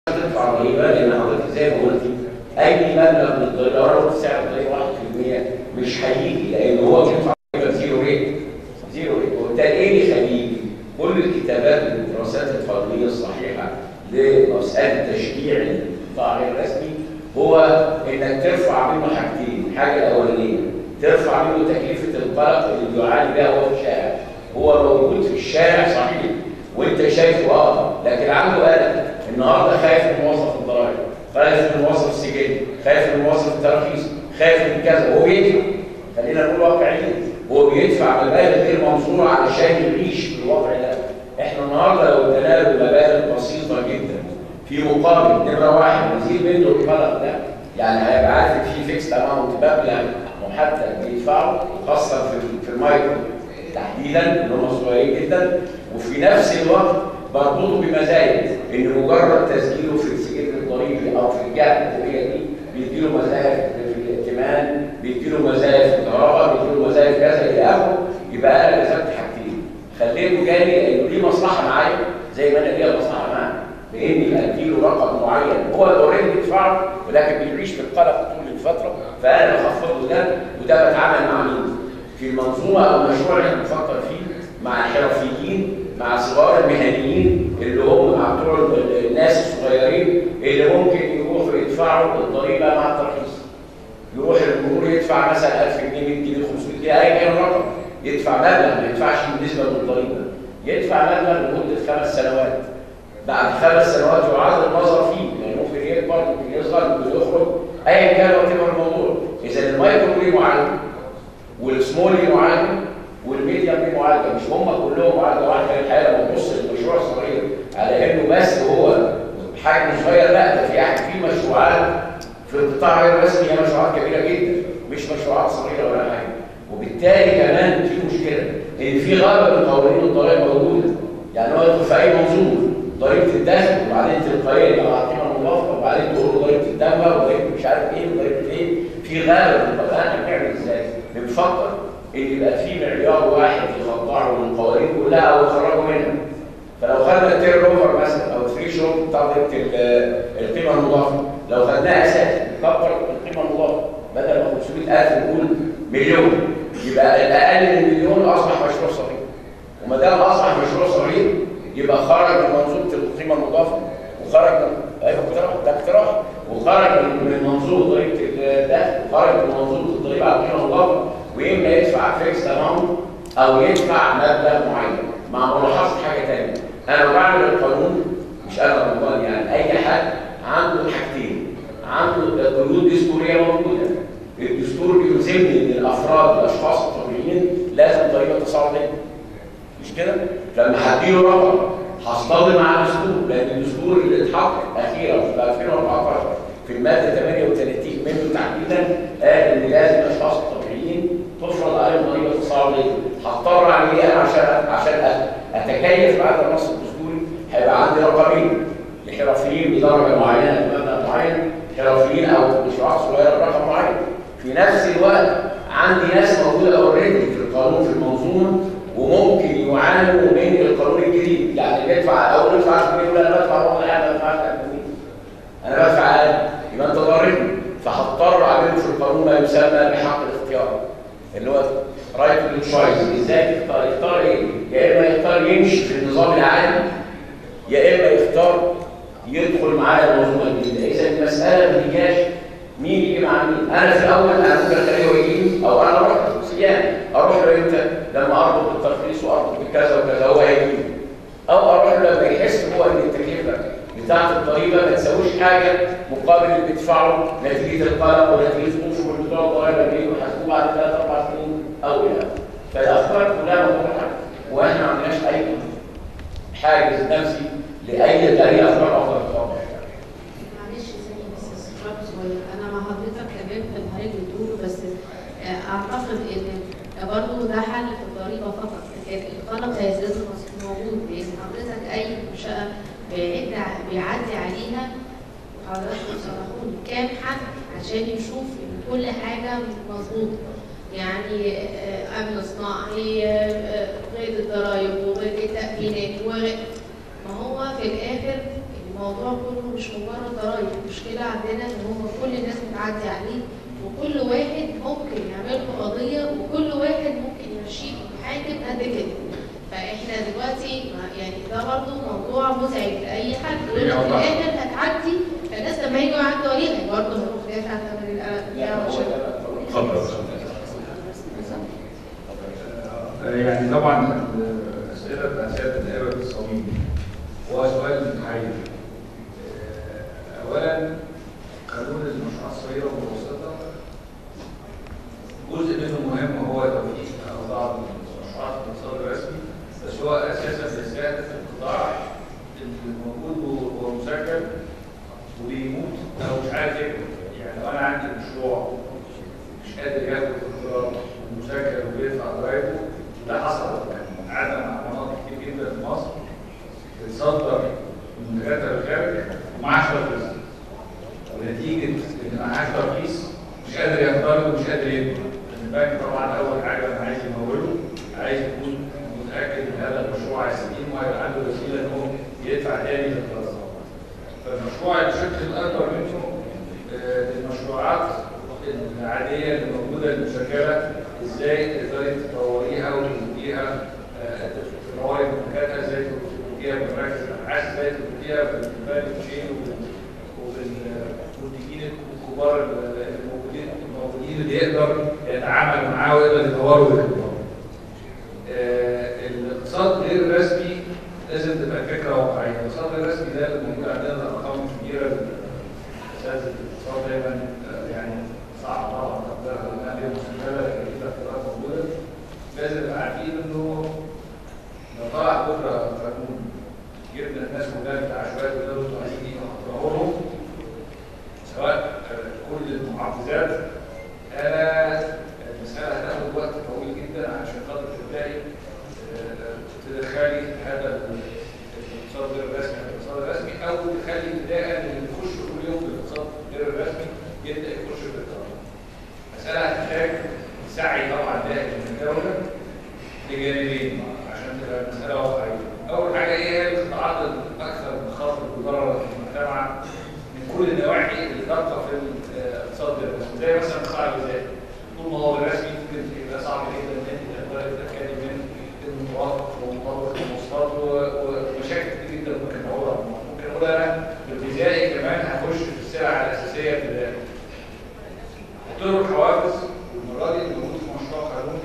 تدفع ضريبه لان حضرتك زي ما قلتي اي مبلغ من الضريبه ولو سعر الضريبه 1% مش هيجي لان هو بيدفع ضريبه زيرو ريت زيرو ريت وبالتالي ايه اللي يخليه كل الكتابات والدراسات القانونيه الصحيحه لمساله تشجيع القطاع غير الرسمي هو انك ترفع منه حاجتين الحاجه الاولانيه ترفع منه تكلفه القلق اللي بيعاني بها هو في الشارع هو موجود في الشارع صحيح وانت شايفه اه لكن عنده قلق النهارده خايف من موظف الضرائب خايف من موظف السجن خايف من موظف التراخيص خايف من كذا وهو بيدفع خلينا نقول واقعيا هو بيدفع مبالغ غير منظوره علشان يعيش في الوضع ده احنا النهارده لو ادينا له مبالغ بسيطه جدا في مقابل نمره واحد نزيد منه القلق ده يعني هيبقى عارف ان في فيكس اماونت مبلغ محدد بيدفعه خاصه في في المايكرو تحديدا اللي هم صغيرين جدا وفي نفس الوقت بربطه بمزايا ان مجرد تسجيله في السجل الضريبي او في الجهه الحكوميه دي بيديله مزايا في الائتمان بيديله مزايا في الكهرباء بيديله مزايا في كذا الى اخره يبقى انا كسبت حاجتين خليته جالي انه ليه مصلحه معايا زي ما انا ليا مصلحه معاه باني اديله رقم معين هو اوريدي بيدفعه ولكن بيعيش في القلق طول الفتره فانا بخفض له ده وده بتعامل مع مين؟ في المنظومه او المشروع اللي احنا بنفكر فيه مع الحرفيين مع صغار المهنيين اللي هم مع بتوع الناس الصغيرين اللي ممكن يروحوا يدفعوا الضريبه مع الترخيص يروح المرور يدفع مثلا 1000 جنيه 100 جنيه 500 جنيه اي كان الرقم يدفع مبلغ ما يدفعش بالنسبه للضريبه يدفع مبلغ لمده خمس سنوات بعد خمس سنوات يعاد النظر فيه يعني ممكن يكبر ممكن يصغر ممكن يخرج ايا كان وات الموضوع اذا المايكرو ليه معالجه والسمول ليه معالجه والميديم ليه معالجه مش هم كلهم معالجه واحده الحقيقه لما تبص للمشروع الصغير على انه بس هو حجم صغير لا ده في في مشروعات في القطاع غير الرسمي هي مشروعات كبيره جدا مش مشروعات صغيره ولا حاجه وبالتالي كمان في مشكله ان في غابه من قوانين الضرائب موجوده يعني هو يدخل في اي منظومه ضريبه الدخل وبعدين تلقائيا يبقى القيمه المضافه وبعدين تقول له ضريبه الدم وضريبه مش عارف ايه وضريبه ايه في غابه من القوانين احنا بنعمل ازاي؟ بنفكر ان يبقى في معيار واحد يخضعه من القوانين كلها او يخرجوا منها فلو خدنا التير اوفر مثلا او الثري شوت بتاع ضريبه القيمه المضافه لو خدناها اساسا نكبر القيمه المضافه بدل ما 500000 نقول مليون يبقى الاقل من مليون اصبح مشروع صغير وما دام اصبح مشروع صغير يبقى خرج من منظومه القيمه المضافه وخرج من ايوه اقتراح ده اقتراح وخرج من منظومه ضريبه الدخل وخرج من منظومه الضريبه على القيمه المضافه واما يدفع فيكس اماونت او يدفع مبلغ معين مع ملاحظه حاجه ثانيه انا بعمل القانون مش انا رمضان يعني اي حد عنده حاجتين عنده قيود دستوريه موجوده الدستور بيلزمني ان الافراد الاشخاص الطبيعيين لازم ضريبه تصاعديه مش كده؟ لما هديله رقم هصطدم مع الدستور لان الدستور اللي اتحط اخيرا في 2014 في الماده 38 منه تحديدا قال ان لازم الاشخاص الطبيعيين تفرض عليهم ضريبه تصاعديه هضطر اعمل ايه عشان عشان اتكيف مع هذا النص الدستوري هيبقى عندي رقمين لحرفيين بدرجه معينه بمبلغ معين حرفيين او مشروعات صغيره برقم معين في نفس الوقت عندي ناس موجوده اوريدي في القانون في المنظومه وممكن يعانوا من القانون الجديد يعني بيدفع او ندفع 10 جنيه انا بدفع والله انا بدفع 10 جنيه انا بدفع اقل يبقى انت ضاربني فهضطر اعمله في القانون ما يسمى بحق الاختيار اللي هو رايت تشويس ازاي يختار يختار ايه؟ يا اما يختار يمشي في النظام العادي يا اما يختار يدخل معايا المنظومه الجديده اذا المساله ما هياش مين يجي مع مين انا في الاول انا ممكن اخليه يجي او انا اروح صيام اروح له امتى لما اربط بالترخيص واربط بكذا وكذا هو هيجي او اروح له لما يحس هو ان التكلفه بتاعه الضريبه ما تساويش حاجه مقابل اللي بيدفعه نتيجه القلق ونتيجه خوفه من بتوع الضرائب اللي بيجوا يحاسبوه بعد ثلاث اربع سنين او الى اخره فالافكار كلها مطروحه واحنا ما عندناش اي حاجز نفسي لاي طريقه افكار افضل خالص معلش ثانية بس استفسار صغير أنا مع حضرتك كمان في الحاجة بتقوله بس آه، أعتقد إن برضه ده حل في الضريبة فقط لكن القلق هيزيد موجود لأن حضرتك أي منشأة بيعد بيعدي عليها وحضرتك بتصرحوني كام حد عشان يشوف إن كل حاجة مظبوطة يعني آه، أمن صناعي آه، آه، قيد الضرايب وقيد التأمينات وغير ما هو في الآخر الموضوع كله مش مجرد ضرايب المشكله عندنا ان هم كل الناس بتعدي عليه وكل واحد ممكن يعمل له قضيه وكل واحد ممكن يمشيه حاكم قد كده فاحنا دلوقتي ما- يعني ده برضه موضوع مزعج لاي حد يقول لك في الاخر هتعدي فالناس لما يجوا يعدوا عليها برضه هيروح دافع ثمن القلق لا بتاعه هو عشان ده بقى. يعني طبعا الاسئله بتاع سياده النائب الصميم هو سؤال محير اولا قانون المشروعات الصغيره والمتوسطه جزء منه مهم وهو توفيق اوضاع المشروعات الاقتصاد الرسمي بس هو اساسا بيستهدف القطاع اللي موجود وهو مسجل وبيموت او مش عارف يكبر يعني لو انا عندي مشروع مش قادر ياخد اقتراض ومسجل وبيدفع ضرايبه ده حصل يعني قعدنا مع مناطق كتير جدا في مصر بتصدر منتجاتها للخارج ومعاش ترخيص ونتيجه ان معاش ترخيص مش قادر يقترض ومش قادر يدفع البنك طبعا اول حاجه انا عايز يموله عايز يكون متاكد ان هذا المشروع هيستقيم وهيبقى عنده وسيله ان هو يدفع تاني للقرض فالمشروع الشق الاكبر منه آه، المشروعات العاديه اللي موجوده المسجله ازاي تقدري تطوريها وتديها تطوري منتجاتها ازاي تديها بمراكز الابحاث ازاي تديها بالفاليو تشين وبالمنتجين الكبار الموجودين الموجودين اللي يقدر يتعامل معاه ويقدر يطوره ويكبره. آه، الاقتصاد غير الرسمي لازم تبقى فكره واقعيه، الاقتصاد غير الرسمي ده اللي موجود عندنا ارقام كبيره اساس الاقتصاد دايما آه، يعني صعب طبعا تقديرها لانها هي مسجله لكن في اختيارات موجوده لازم نبقى عارفين انه لو طلع بكره قانون جبنا الناس كلها بتاع عشوائيات ودول عايزين يطورهم سواء آه، كل المحافظات انا المساله هتاخد وقت طويل جدا عشان خاطر تبداي آه، تدخلي هذا الاقتصاد غير الرسمي على الاقتصاد الرسمي او تخلي ابتداء اللي يخش كل يوم في الاقتصاد غير الرسمي يبدا يخش في الاقتصاد. مساله هتحتاج سعي طبعا دائم من الدوله لجانبين عشان تبقى المساله واقعيه. اول حاجه ايه هي القطاعات الاكثر مخاطر وضررا في المجتمع من كل النواحي اللي تبقى في الاقتصاد غير الرسمي زي مثلا القطاع الغذائي. طول ما هو الرسمي ممكن يبقى صعب جدا ان انت تقدري تتاكدي من المتوافق ومطابق المواصفات و- ومشاكل كتير جدا ممكن نقولها ممكن اقول انا الغذائي كمان هخش في السلع الاساسيه ابتدائي. طرق الحوافز والمره دي موجود في مشروع قانون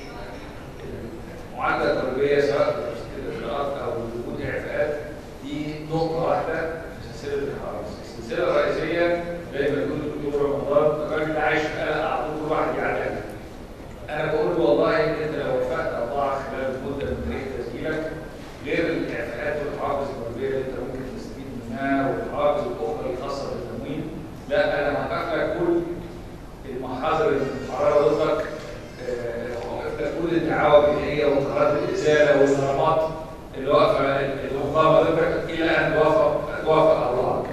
معادله الضريبيه سواء في الاجراءات او وجود اعفاءات دي نقطه واحده في سلسله الحوافز. السلسله الرئيسيه زي ما بيقول الدكتور رمضان الراجل ده عايش في قلق على طول كل واحد يعدي عليه. انا بقول له والله انت لو وفقت اوضاع خلال المده من تاريخ تسجيلك غير الاعفاءات والحوافز الضريبيه اللي انت ممكن تستفيد منها والحوافز الاخرى الخاصه بالتموين لا انا هوقف لك كل المحاضر المحرره ضدك آه، وقف لك كل الدعاوى البدائيه وقرارات الازاله والغرامات اللي واقفه المقامه ضدك الى ان توافق توافق الله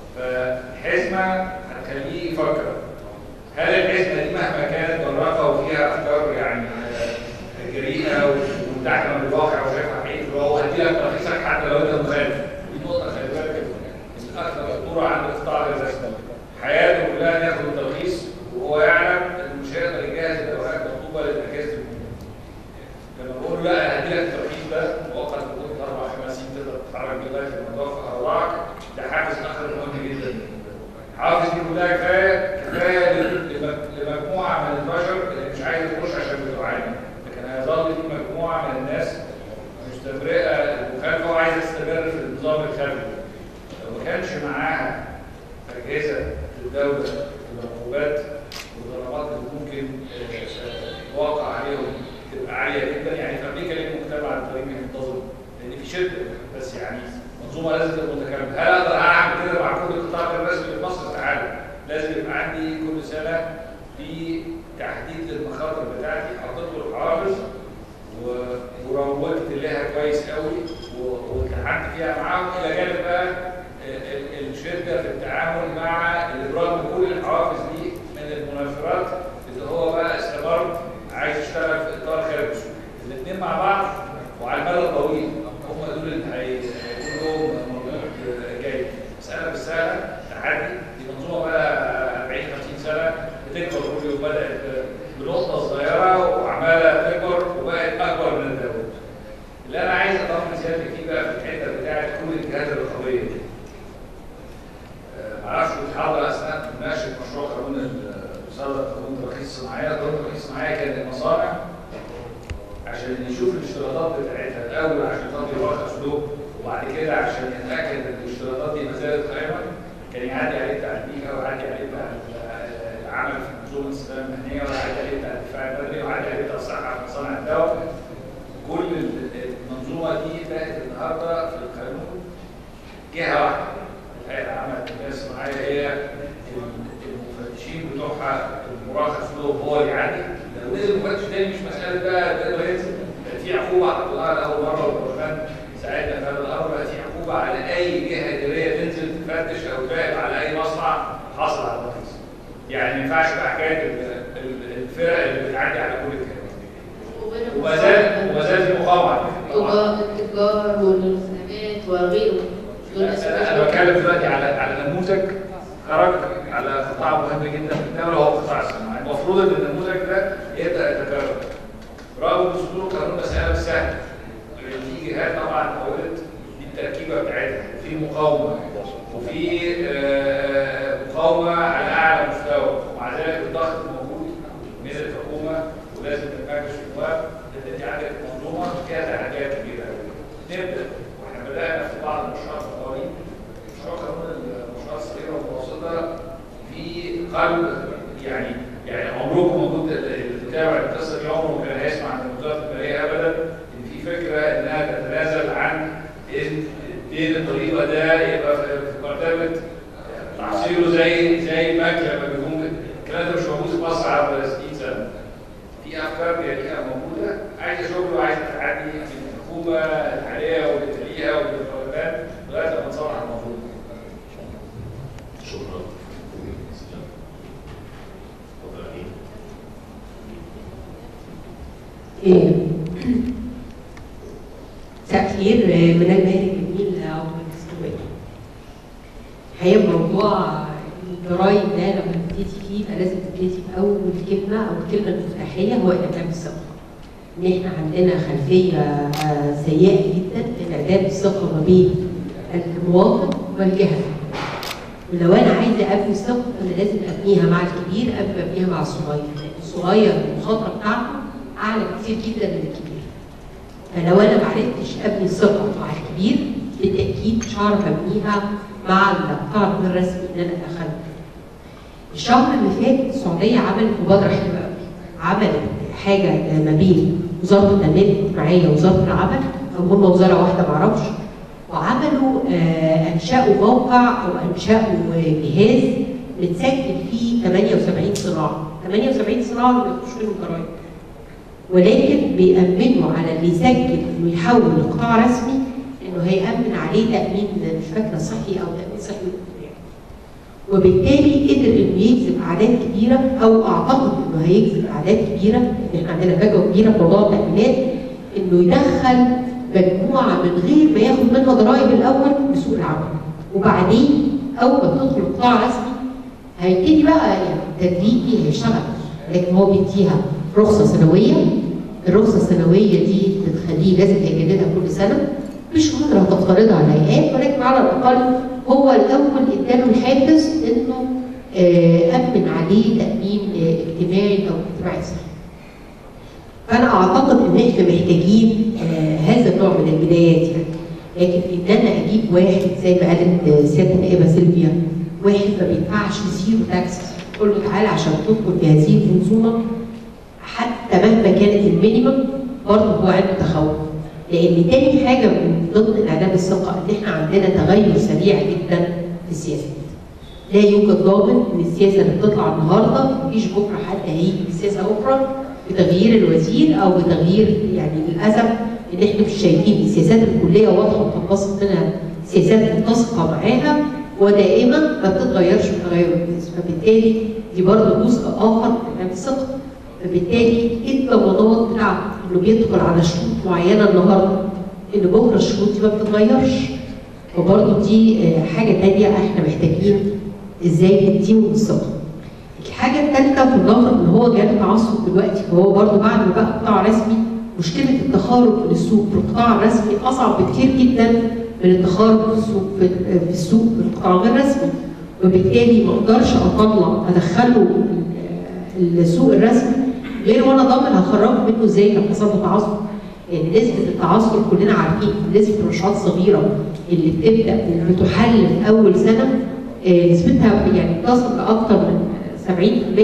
فالحزمه هتخليه يفكر هل الحزمه دي مهما كانت براقه وفيها افكار يعني آه، جريئه ومتحكمه بالواقع وشايفها حقيقي وهو هدي لك ترخيصك حتى لو انت مخالف دي نقطه خلي بالك الاكثر خطوره عند القطاع الرسمي حياته كلها إنه ياخد الترخيص وهو يعلم انه مش هيقدر يجهز الاوراق المطلوبه للاجهزه لما بقول له لا انا هدي لك الترخيص ده مؤقت لمده اربع خمس سنين تقدر تتحرك لغايه لما توفق اوراقك ده حافز اخر مهم جدا حافز دي كلها كفايه كفايه لم- لمجموعه من البشر اللي مش عايز يخش عشان بتعاني لكن هيظل في مجموعه من الناس مستبرئه المخالفه وعايزه تستمر في النظام الخارجي لو ما كانش معاها اجهزه الدوله العقوبات والضربات اللي ممكن آه، آه، توقع عليهم تبقى عاليه جدا يعني في امريكا ليه المجتمع الضريبي منتظم؟ لان في شده بس يعني منظومه لازم تبقى متكامله هل اقدر اعمل كده مع كل القطاع الرسمي في مصر تعالى لازم يبقى عندي كل سنه في تحديد للمخاطر بتاعتي حطيت له الحوافز و- وروجت لها كويس قوي و- واتعاملت فيها معاهم الى جانب بقى ال- ال- الشده في التعامل مع الابراج من كل الحوافز دي من المنافرات اللي هو بقى استمر عايز يشتغل في اطار خارج السوق الاثنين مع بعض وعلى المدى الطويل هم دول اللي هي- هيكون لهم مردود جيد الصناعيه هي المفتشين بتوعها المرخص لهم هو اللي يعدي لو نزل مفتش تاني مش مساله بقى ده ينزل في عقوبه حطيناها لاول مره والبرلمان ساعتها في هذا الامر بقى في عقوبه على اي جهه اداريه تنزل تفتش او تراقب على اي مصنع حصل على الرخيص يعني ما ينفعش بقى حكايه ال- ال- الفرق اللي بتعدي على كل الكلام وما زال وما زال في مقاومه على فكرة. طبعاً. التجار والخدمات وغيره دول ناس انا أنا بتكلم دلوقتي على على نموذج خرج على قطاع مهم جدا في الدوله وهو قطاع الصناعه المفروض ان النموذج ده يبدا يتكرر رغم ان صدور قانون مساله مش سهله في جهات طبعا حاولت دي التركيبه بتاعتها وفي مقاومه وفي آه، مقاومه على اعلى مستوى ومع ذلك الضغط موجود من الحكومه ولازم تناقش في النواب لان دي عندك منظومه فيها تحديات كبيره قوي نبدا واحنا بدانا في بعض المشروعات القوانين مشروع قانون المشروعات الصغيره والمتوسطه في قلب يعني يعني عمركم ما كنت تتابع القصه دي عمره ما كان هيسمع عن وزاره الماليه ابدا ان في فكره انها تتنازل عن ان الدين الضريبه ده يبقى في في مرتبه تعصيره زي زي الماكله لما بيكون الكلام ده مش موجود في مصر على 60 سنه في افكار جديده موجوده عايزه شغل وعايزه تعدي من الحكومه الحاليه والتاليه والبرلمان لغايه ما نصلح الموضوع شكرا اتفضل أمين. إيه. مساء الخير آه، منال ماهر الجميل عضو مجلس النواب. الحقيقه موضوع الجرايد ده لما تبتدي فيه يبقى لازم تبتدي بأول كلمة أو الكلمة المفتاحية هو إعدام الثقة. إن إحنا عندنا خلفية آه، سيئة جدا في إعدام الثقة ما بين المواطن والجهة. ولو أنا عايزة أبني الثقة أنا لازم أبنيها مع الكبير قبل ما أبنيها مع الصغير. لأن الصغير المخاطرة بتاعته أعلى كتير جدا من الكبير. فلو انا ما عرفتش ابني الثقه مع الكبير بالتاكيد مش هعرف ابنيها مع القطاع الغير الرسمي اللي انا دخلته. الشهر اللي فات السعوديه عملت مبادره حلوه قوي. عملت حاجه ما بين وزاره التنميه الاجتماعيه ووزاره العمل او هم وزاره واحده ما اعرفش وعملوا آه، انشاوا موقع او انشاوا جهاز بتسجل فيه 78 صناعه 78 صناعه ما بيخشوا منهم ضرايب ولكن بيأمنوا على اللي يسجل انه يحول لقطاع رسمي انه هيأمن عليه تأمين مش فاكره صحي او تأمين صحي واجتماعي. وبالتالي قدر انه يجذب اعداد كبيره او اعتقد انه هيجذب اعداد كبيره احنا عندنا فجوه كبيره في موضوع التأمينات انه يدخل مجموعه من غير ما ياخد منها ضرائب الاول لسوق العمل وبعدين اول ما تدخل قطاع رسمي هيبتدي بقى يعني تدريجي هيشتغل لكن هو بيديها رخصه سنويه الرخصه السنويه دي بتخليه لازم يجددها كل سنه مش قدرة هتفترضها على الهيئات ولكن على الاقل هو الاول اداله الحافز انه آه، امن عليه تامين آه، اجتماعي او اجتماعي صحي. فانا اعتقد ان احنا محتاجين آه، هذا النوع من البدايات يعني لكن ان انا اجيب واحد زي ما قالت سياده النائبه سيلفيا واحد ما بيدفعش زيرو تاكس قول له تعالى عشان تدخل في هذه المنظومه حتى مهما كانت المينيمم برضه هو عنده تخوف لان تاني حاجه من ضمن انعدام الثقه ان احنا عندنا تغير سريع جدا في السياسات لا يوجد ضامن ان السياسه اللي بتطلع النهارده مفيش بكره حد هيجي بسياسه اخرى بتغيير الوزير او بتغيير يعني للاسف ان احنا مش شايفين السياسات الكليه واضحه وتنبسط منها سياسات متسقه معاها ودائما ما بتتغيرش بتغير الناس فبالتالي دي برضه جزء اخر من الثقه فبالتالي الضمانات بتاعته انه بيدخل على شروط معينه النهارده ان بكره الشروط دي ما بتتغيرش فبرضه دي آه، حاجه تانيه احنا محتاجين ازاي نديهم الثقه. الحاجه الثالثه في النظر ان هو جاله تعصب دلوقتي فهو برضه بعد ما بقى قطاع رسمي مشكله التخارج من السوق في القطاع الرسمي اصعب بكتير جدا من التخارج في السوق في, في السوق في القطاع غير الرسمي وبالتالي ما اقدرش اطلع ادخله ال- السوق الرسمي غير وانا ضامن هخرجه منه ازاي لو حصل له تعثر يعني نسبه التعثر كلنا عارفين نسبه المشروعات الصغيره اللي بتبدا وبتحل في اول سنه آه، نسبتها يعني بتصل لاكثر من 70%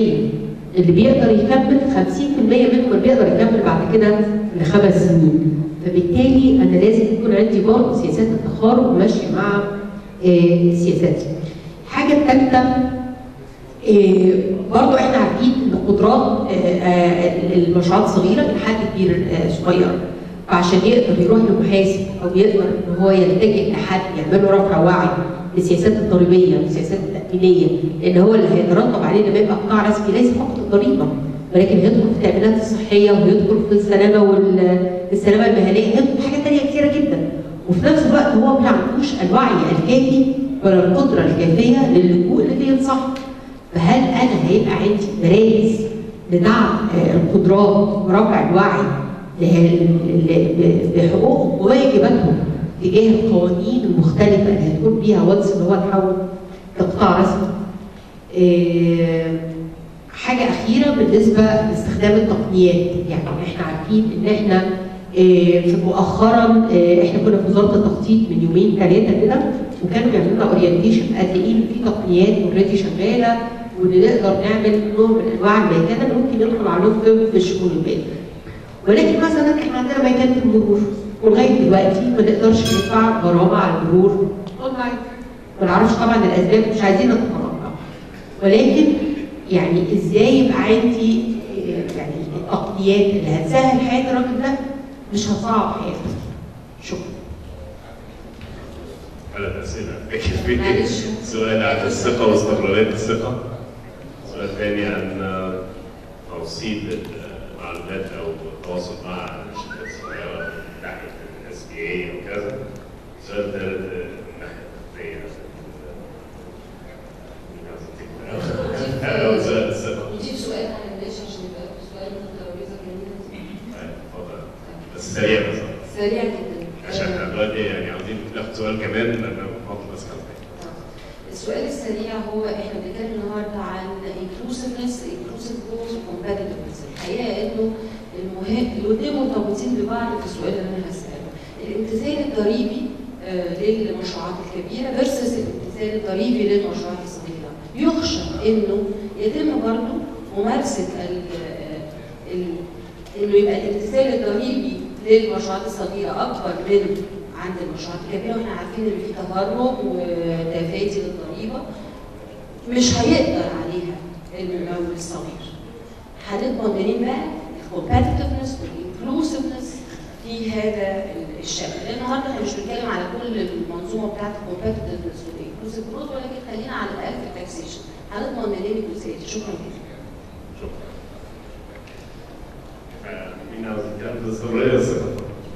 اللي بيقدر يكمل 50% منهم اللي بيقدر يكمل بعد كده لخمس سنين فبالتالي انا لازم يكون عندي برضه سياسات التخارج ماشيه مع آه، السياسات دي. الحاجه الحاجه الثالثه إيه، برضو احنا عارفين ان قدرات آه، آه، المشروعات الصغيره لحد كبير آه، صغير فعشان يقدر يروح لمحاسب او يقدر ان هو يلتجئ لحد يعمل له رفع وعي للسياسات الضريبيه والسياسات التامينيه لان هو اللي هيترتب عليه لما يبقى قطاع رسمي ليس فقط الضريبه ولكن هيدخل في التامينات الصحيه ويدخل في السلامه والسلامه المهنيه هيدخل في حاجات ثانيه كثيره جدا وفي نفس الوقت هو ما عندوش الوعي الكافي ولا القدره الكافيه للجوء اللي ينصح فهل انا هيبقى عندي مراكز لدعم آه، القدرات ورفع الوعي ل- ل- بحقوقهم وواجباتهم تجاه القوانين المختلفه اللي هتكون بيها وانس ان هو اتحول لقطاع رسمي. آه، حاجه اخيره بالنسبه لاستخدام التقنيات يعني احنا عارفين ان احنا آه، في مؤخرا آه، احنا كنا في وزاره التخطيط من يومين ثلاثه كده وكانوا بيعملوا لنا اورينتيشن قد ايه إن في تقنيات اوريدي شغاله وان نقدر نعمل نوع من انواع الميكنه اللي ممكن يدخل عليهم في الشؤون الماليه. ولكن مثلا احنا عندنا ميكنه المرور ولغايه دلوقتي ما نقدرش ندفع غرامه على المرور اونلاين. ما نعرفش طبعا الاسباب مش عايزين نتطرق ولكن يعني ازاي يبقى عندي آه، يعني التقنيات اللي هتسهل حياه الراجل ده مش هتصعب حياته. شكرا. ثلاث أسئلة فاكر في معلش. سؤال عن الثقة واستقرارية الثقة سؤال ثاني عن توصيل المعلومات أو التواصل مع الشركات الصغيرة من ناحية الاس بي اي وكذا سؤال ثالث الناحية التقنية هذا هو سؤال الثقة نجيب سؤال على الناس عشان يبقى سؤال من الترابيزه الجميله دي طيب، اتفضل بس سريع بس سريع جدا عشان احنا دلوقتي يعني عاوزين ناخد سؤال كمان لأن بنحط بس كمان السؤال السريع هو احنا بنتكلم النهارده عن inclusiveness inclusive growth competitiveness الحقيقه انه المهم الاثنين مرتبطين ببعض في السؤال اللي انا هساله الامتثال الضريبي آه، للمشروعات الكبيره versus الامتثال الضريبي للمشروعات الصغيره يخشى انه يتم برضه ممارسه ال ال انه يبقى الامتثال الضريبي للمشروعات الصغيره اكبر من عند المشروعات الكبيره واحنا عارفين ان في تهرب وتفادي للضريبه مش هيقدر عليها الممول الصغير. هنضمن منين بقى الكومبتitiveness والانكلوسيفنس في هذا الشكل لان النهارده احنا مش بنتكلم على كل المنظومه بتاعت الكومبتitiveness والانكلوسيف جروث ولكن خلينا على الاقل في التاكسيشن هنضمن منين الجزئيه دي شكرا جدا. شكرا آه، مين عاوز الكلام ده استقرارية الثقة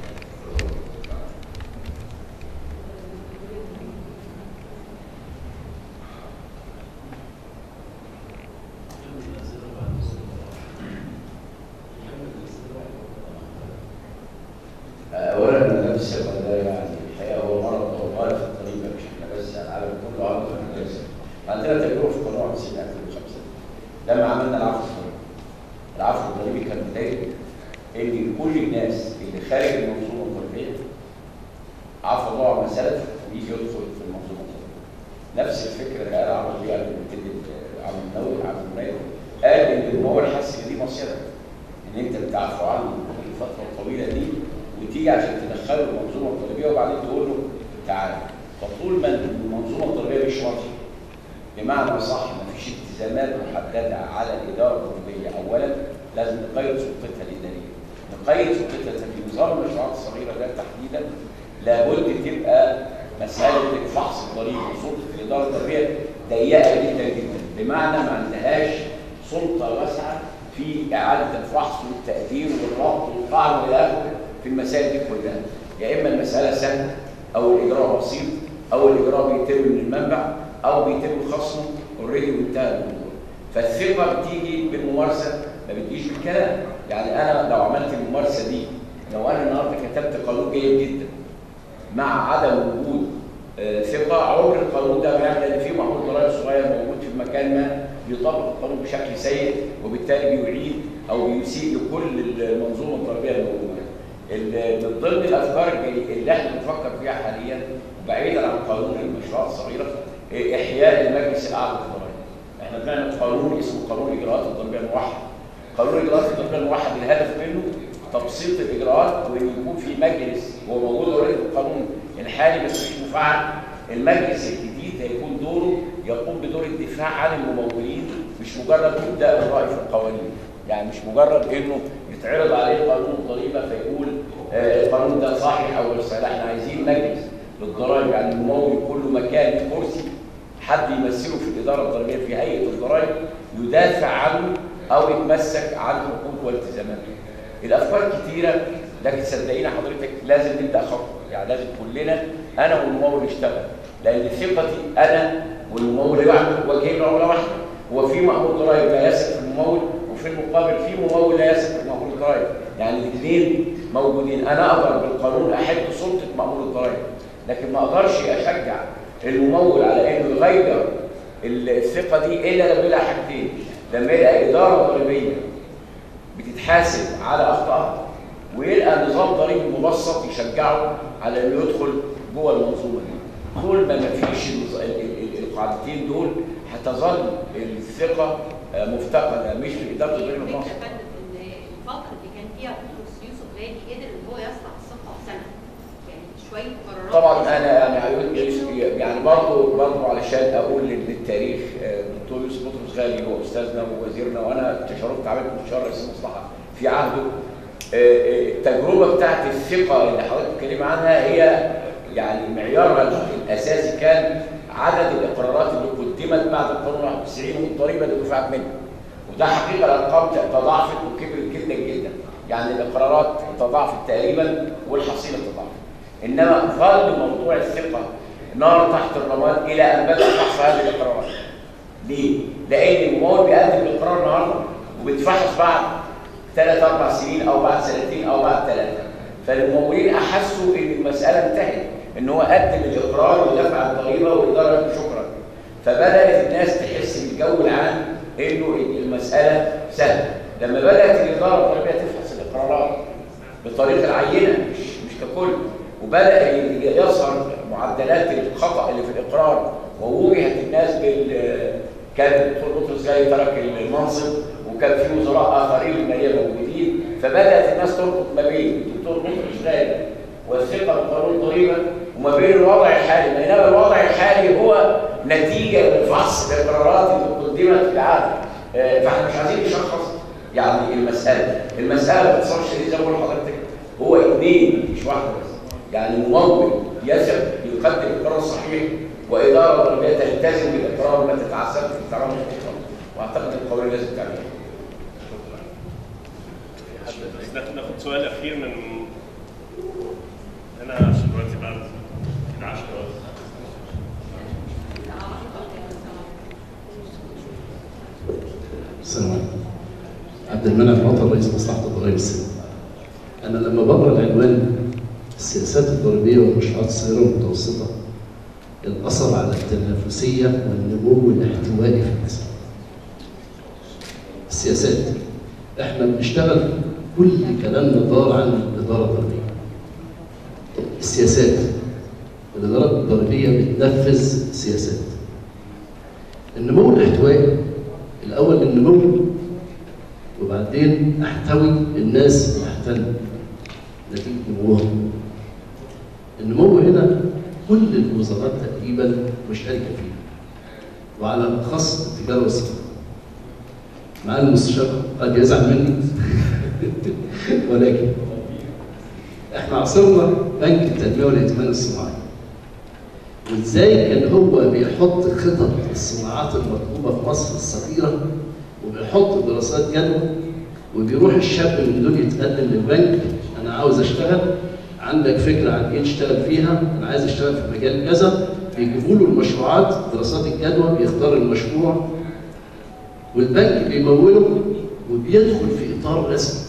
اولا ملف الثقه ده يعني الحقيقه هو مرض هو غالب في الطريقه مش احنا بس يعني العالم كله عنده في الناس عندنا تجربه في قانون 50 2005 لما عملنا العفو الضريبي العفو الضريبي كان بدايه ان كل الناس اللي خارج المنظومه الضريبيه عفوا الله عما سلف ويجي يدخل في المنظومه الضريبيه نفس الفكره اللي قال عمرو بيها المبتدئ عمرو النووي عمرو المناير قال ان هو الحس ان دي مصيره ان انت بتعفو عنه الفتره الطويله دي وتيجي عشان تدخله المنظومه الضريبيه وبعدين تقول له تعالى فطول ما المنظومه الضريبيه مش واضحه بمعنى صح ما فيش التزامات محدده على الاداره الضريبيه اولا لازم نقيد سلطتها الاداريه نقيد سلطتها في نظام المشروعات الصغيره ده تحديدا لابد تبقى مساله الفحص الضريبي وسلطه الاداره الضريبيه ضيقه جدا جدا بمعنى ما عندهاش سلطه واسعه في اعاده الفحص والتقدير والربط والقعر والى اخره في المسائل دي كلها يا اما المساله سهله او الاجراء بسيط او الاجراء بيتم من المنبع او بيتم خصمه اوريدي وانتهى الموضوع فالثقه بتيجي بالممارسه ما بتجيش بالكلام يعني انا لو عملت الممارسه دي لو انا النهارده كتبت قانون جيد جدا مع عدم وجود آه، ثقه عمر القانون ده ما يعمل لان في محمود ضرائب صغير موجود في مكان ما بيطبق القانون بشكل سيء وبالتالي بيعيد او بيسيء لكل المنظومه الضريبيه الموجوده. ال- من ضمن الافكار اللي اللي احنا بنفكر فيها حاليا بعيدا عن قانون المشروعات الصغيره إيه، احياء المجلس الاعلى للضرائب. احنا بنعمل قانون اسمه قانون الاجراءات الضريبيه الموحد. قانون الاجراءات الضريبيه الموحد الهدف منه تبسيط الاجراءات وان يكون في مجلس هو موجود اوريدي في القانون الحالي بس مش مفعل المجلس الجديد هيكون دوره يقوم بدور الدفاع عن الممولين مش مجرد ابداء الراي في القوانين يعني مش مجرد انه يتعرض عليه قانون الضريبه فيقول آه، القانون ده صحيح او غير صحيح لا، احنا عايزين مجلس للضرائب يعني الممول يكون له مكان كرسي حد يمثله في الاداره الضريبيه في هيئه الضرائب يدافع عنه او يتمسك عن حقوقه والتزاماته. الافكار كتيره لكن صدقيني حضرتك لازم نبدا خطوه يعني لازم كلنا انا والممول نشتغل لان ثقتي انا والممول لوحده وجهين عمله واحده هو في مأمور ضرائب لا يثق في الممول وفي المقابل في ممول لا يثق في مأمور الضرائب يعني الاثنين موجودين انا اقدر بالقانون احد سلطه مأمور الضرائب لكن ما اقدرش اشجع الممول على انه يغير الثقه دي الا لما يلاقي حاجتين لما يلاقي اداره ضريبيه بتتحاسب على اخطائها ويلقى نظام ضريبي مبسط يشجعه على انه يدخل جوه المنظومه دي طول ما ما فيش النظ- ال- ال- ال- القاعدتين دول هتظل الثقه آه، مفتقده مش في اداره الضريبه في الفكره مصر يا فندم ان الفتره اللي كان فيها بطرس يوسف غالي قدر ان هو يصنع الثقه في سنه يعني شويه قرارات طبعا انا يعني عايز- يعني برضه برضه علشان اقول للتاريخ آه، الدكتور يوسف بطرس غالي هو استاذنا ووزيرنا وانا تشرفت عملت مستشار رئيس المصلحه في عهده آه، آه، التجربه بتاعت الثقه اللي حضرتك بتتكلم عنها هي يعني معيارها الاساسي كان عدد الاقرارات اللي قدمت بعد القانون 91 والضريبه اللي دفعت منها وده حقيقه الارقام تضاعفت وكبرت جدا جدا يعني الاقرارات تضاعفت تقريبا والحصيله تضاعفت انما ظل موضوع الثقه نار تحت الرماد الى ان بدا فحص هذه الاقرارات ليه؟ لان الممول بيقدم الاقرار النهارده وبيتفحص بعد ثلاث اربع سنين او بعد سنتين او بعد ثلاثه فالممولين احسوا ان المساله انتهت ان هو قدم الاقرار ودفع الضريبه والاداره شكرا فبدات الناس تحس بالجو العام انه المساله سهله لما بدات الاداره الضريبيه تفحص الاقرارات بطريقه العينه مش مش ككل وبدا يظهر معدلات الخطا اللي في الاقرار ووجهت الناس بال كان الدكتور بطرس غالي ترك المنصب وكان في وزراء اخرين الماليه موجودين فبدات الناس تربط ما بين الدكتور بطرس غالي والثقه بقانون الضريبه وما بين الوضع الحالي بينما الوضع الحالي هو نتيجه من فحص الاقرارات اللي قدمت في العالم آه، فاحنا مش عايزين نشخص يعني المساله المساله ما بتصيرش دي زي ما بقول لحضرتك هو اثنين مش واحده بس يعني ممول يثق يقدم القرار الصحيح واداره ضريبيه تلتزم بالاقرار ما تتعسف في التعامل الخطأ واعتقد القوانين لازم تعملها بس ناخد ناخد سؤال اخير من انا عشان دلوقتي بعد كده 10 السلام عليكم. عبد المنعم عطر رئيس مصلحه الضرائب السنة. انا لما بقرا العنوان السياسات الضريبيه والمشروعات الصغيره والمتوسطه الاثر على التنافسيه والنمو الاحتوائي في مصر. السياسات احنا بنشتغل كل كلامنا دار عن الاداره الضريبيه. السياسات الاداره الضريبيه بتنفذ سياسات. النمو الاحتوائي الاول النمو وبعدين احتوي الناس اللي احتلوا نتيجه نموهم النمو هنا كل الوزارات تقريبا مشتركه فيه وعلى الاخص التجاره والصناعه مع المستشار قد يزعل مني ولكن احنا عصرنا بنك التنميه والائتمان الصناعي وازاي كان هو بيحط خطط الصناعات المطلوبه في مصر الصغيره وبيحط دراسات جدوى وبيروح الشاب من دول يتقدم للبنك انا عاوز اشتغل عندك فكره عن ايه تشتغل فيها انا عايز اشتغل في مجال كذا بيجيبوا له المشروعات دراسات الجدوى بيختار المشروع والبنك بيموله وبيدخل في اطار رسمي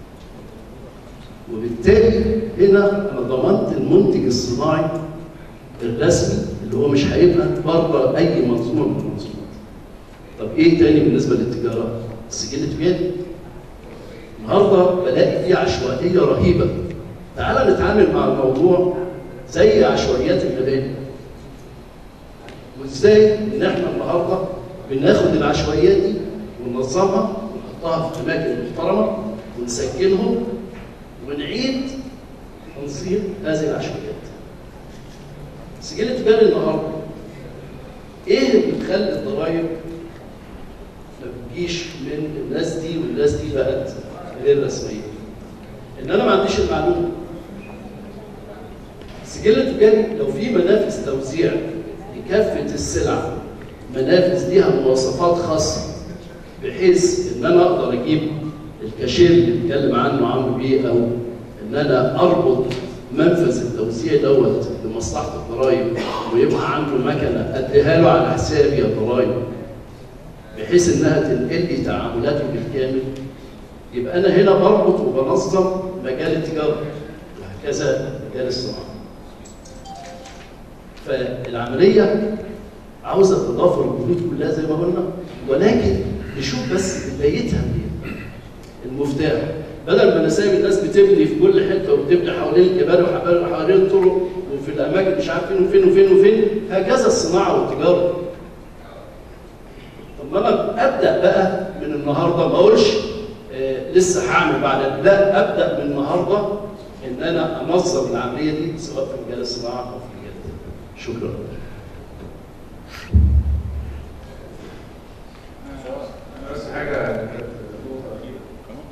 وبالتالي هنا انا ضمنت المنتج الصناعي الرسمي اللي هو مش هيبقى بره اي منظومه من المنظومات. طب ايه تاني بالنسبه للتجاره؟ السجل التجاري. النهارده بلاقي فيه عشوائيه رهيبه. تعال نتعامل مع الموضوع زي عشوائيات المباني. وازاي ان احنا النهارده بناخد العشوائيات دي وننظمها ونحطها في اماكن محترمه ونسكنهم ونعيد تنظيم هذه العشوائيات. السجل التجاري النهارده ايه اللي يخلي الضرايب ما بتجيش من الناس دي والناس دي بقت غير رسميه ان انا ما عنديش المعلومه السجل التجاري لو في منافذ توزيع لكافه السلع منافذ ليها مواصفات خاصه بحيث ان انا اقدر اجيب الكاشير اللي بيتكلم عنه عمرو بيه او ان انا اربط منفذ التوزيع دوت لمصلحه الضرايب ويبقى عنده مكنه اديها له على حسابي يا ضرايب بحيث انها تنقل لي تعاملاته بالكامل يبقى انا هنا بربط وبنظم مجال التجاره وهكذا مجال الصناعه فالعمليه عاوزه تضافر الجهود كلها زي ما قلنا ولكن نشوف بس بدايتها منين المفتاح بدل ما انا سايب الناس بتبني في كل حته وبتبني حوالين الجبال وحوالين الطرق وفي الاماكن مش عارف فين وفين وفين وفين هكذا الصناعه والتجاره طب ما انا ابدا بقى من النهارده ما اقولش آه لسه هعمل بعد لا ابدا من النهارده ان انا انظم العمليه دي سواء في مجال الصناعه او في مجال التجاره شكرا بس حاجه كانت نقطه اخيره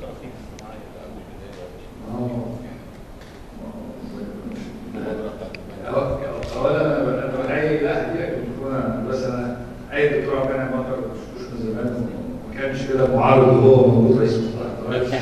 اولا انا بحيي لا دي دكتوره بس انا عايز دكتور عبد الحليم بكر ما شفتوش من زمان وما كانش كده معارض وهو موجود رئيس مصلحه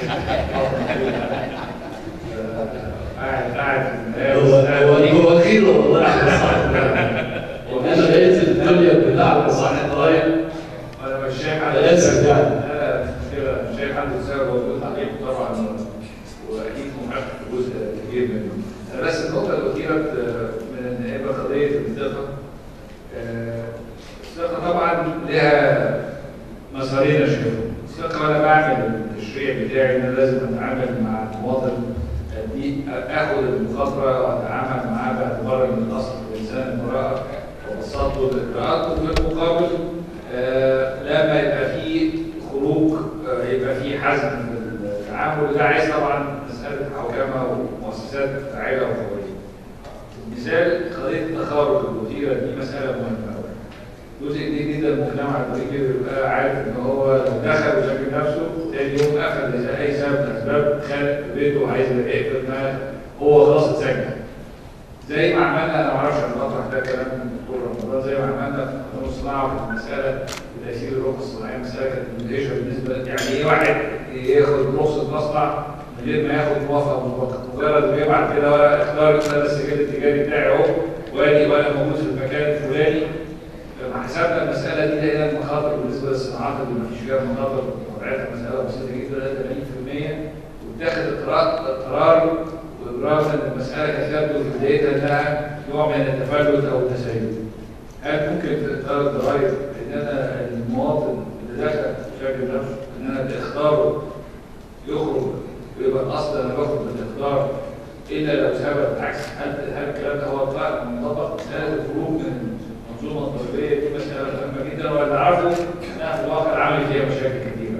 قاعد قاعد هو هو خير والله وانا لقيت الدنيا كلها على صحيح الضرايب انا مش شايف حد أنا آسف يعني. لا مش مشكله مش شايف حد يساعد موجود حقيقي طبعا واكيد محقق في جزء كبير منه أنا بس النقطه اللي اثيرت من ان هيبقى قضيه الثقه آه، الثقه طبعا لها مسارين اشوفهم الثقه وانا بعمل التشريع بتاعي ان انا لازم اتعامل مع المواطن دي اخد المخاطره واتعامل معاه باعتبار ان الاصل في الانسان البراءه وبسط له الاجراءات وفي المقابل آه، لما يبقى فيه خروج آه، يبقى فيه حزم في التعامل وده عايز طبعا مساله حوكمه ومؤسسات فاعله وقويه. مثال قضيه التخارج المثيره دي مساله مهمه قوي. جزء كبير جدا من المجتمع الامريكي بيبقى عارف ان هو لو دخل وشاف نفسه تاني يوم قفل لاي سبب من الاسباب خانق في بيته وعايز يقفل ما هو خلاص اتسجن. زي ما عملنا انا ما اعرفش انا بطرح ده كلام من الدكتور رمضان زي ما عملنا في قانون الصناعه في المساله تاثير الرقم الصناعيه مساله كانت مدهشه بالنسبه يعني ايه واحد ياخد رخصه مصنع من غير ما ياخد موافقه مسبقه مجرد ما يبعت كده ورقه اختار ده السجل التجاري بتاعي اهو وادي وانا موجود في المكان الفلاني لما حسبنا المساله دي لقينا المخاطر بالنسبه للصناعات اللي ما فيش فيها مخاطر وضعتها مساله بسيطه جدا 80% واتخذ قرار قرار وابراز ان المساله كانت تبدو في بدايتها انها نوع من التفلت او التسيب. هل ممكن في اطار الضرائب ان انا المواطن اللي دخل شكل نفسه ان انا اختاره يخرج ويبقى الاصل انا باخد من الاختيار الا لو سبب عكس هل هل الكلام ده هو طبعا منطبق مساله الخروج من المنظومه الضريبيه دي مساله مهمه جدا ولا عارفوا انها في الواقع العملي فيها مشاكل كثيره.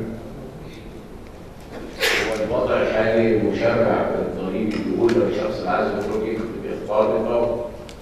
هو الوضع الحالي المشرع الضريبي بيقول لو الشخص عايز يخرج يختار بالطبع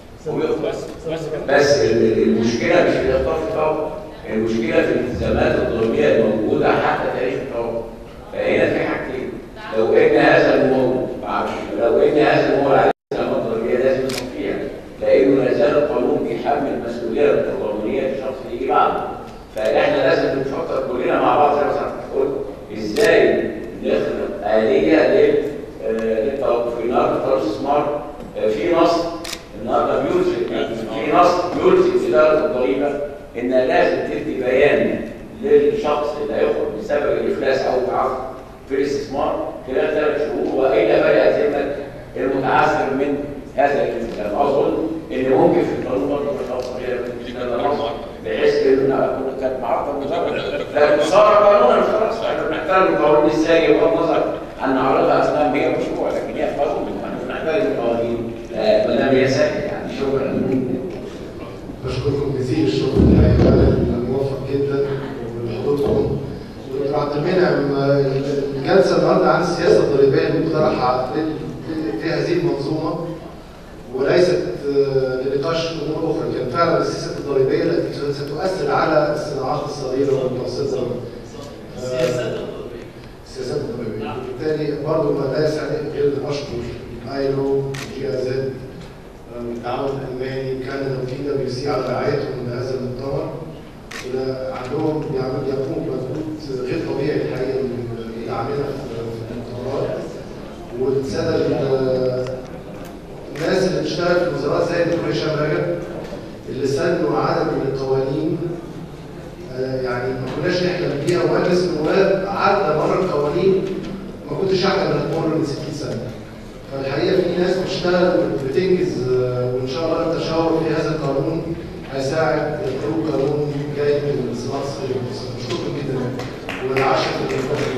بس ال- المشكله مش في الاختار في الطبع المشكله في الالتزامات الضريبيه الموجوده حتى تاريخ الطبع فهنا في حاجتين لو ان هذا الموضوع معلش، لو ان هذا الموضوع عليه الالتزامات الضريبيه لازم نصفيها لانه لا زال القانون بيحمل المسؤوليه القانونيه للشخص اللي يجي بعده فاحنا لازم نفكر كلنا مع بعض زي ما سمعت قلت ازاي نخلق آلية لل- آه، للتوقف في نهارده قرار الاستثمار آه، في نص النهارده بيلزم في نص بيلزم إدارة الضريبة إن لازم تدي بيان للشخص اللي هيخرج بسبب الإفلاس أو التعثر في الاستثمار خلال ثلاث شهور وإلا بدأت ذمة المتعثر من هذا الالتزام أظن إن ممكن في القانون برضه بخطوة صغيرة بحيث إن كانت معرضة لكن صار قانونا خلاص احنا بنحترم القانون ازاي بغض النظر عن نعرضها اثناء 100 مشروع لكن هي قانون احنا بنحترم القوانين آه، ما دام هي سهله يعني شكرا بشكركم جزيل الشكر الحقيقه فعلا موفق جدا وبنقودكم دكتور عبد المنعم آه، الجلسه النهارده عن السياسه الضريبيه المقترحه في في هذه المنظومه وليست آه، لنقاش امور اخرى كان فعلا السياسات الضريبيه التي ستؤثر على الصناعات الصغيره والمتوسطه آه، السياسات الضريبيه وبالتالي برضه ما لا يسعني غير ان اشكر ايلو جي زد التعاون الالماني كندا وفي دبليو سي على رعايتهم لهذا المؤتمر وده عندهم بيعملوا يقوموا بمجهود غير طبيعي الحقيقه من دعمنا في في المؤتمرات والساده ال- الناس اللي بتشتغل في الوزارات زي الدكتور هشام رجب اللي سنوا عدد من القوانين آه، يعني ما كناش نحلم بيها ومجلس النواب عدى مره القوانين ما كنتش احلم انها تمر من 60 سنه فالحقيقه في ناس بتشتغل وبتنجز آه، وان شاء الله التشاور في هذا القانون هيساعد خروج قانون جيد من الصناعه الصغيره بشكركم جدا والعشاء في